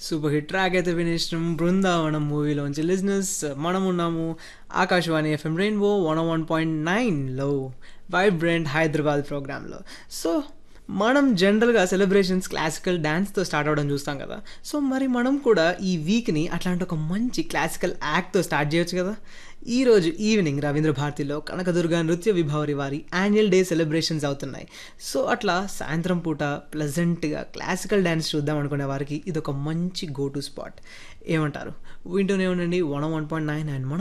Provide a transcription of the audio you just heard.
super hit track అయితే వినేసినాం బృందావనం మూవీలోంచి లిజినెస్ మనం ఉన్నాము Akashvani FM rainbow one one point నైన్లో వైబ్రెంట్ హైదరాబాద్ ప్రోగ్రాంలో సో మనం జనరల్గా సెలబ్రేషన్స్ క్లాసికల్ డ్యాన్స్తో స్టార్ట్ అవ్వడం చూస్తాం కదా సో మరి మనం కూడా ఈ వీక్ని అట్లాంటి ఒక మంచి క్లాసికల్ యాక్ట్తో స్టార్ట్ చేయొచ్చు కదా ఈరోజు ఈవినింగ్ రవీంద్ర భారతిలో కనకదుర్గ నృత్య విభావరి వారి యాన్యువల్ డే సెలబ్రేషన్స్ అవుతున్నాయి సో అట్లా సాయంత్రం పూట ప్లెజెంట్గా క్లాసికల్ డ్యాన్స్ చూద్దాం అనుకునే వారికి ఇది ఒక మంచి గో టు స్పాట్ ఏమంటారు వింటూనే ఉండండి one one point nine and మనం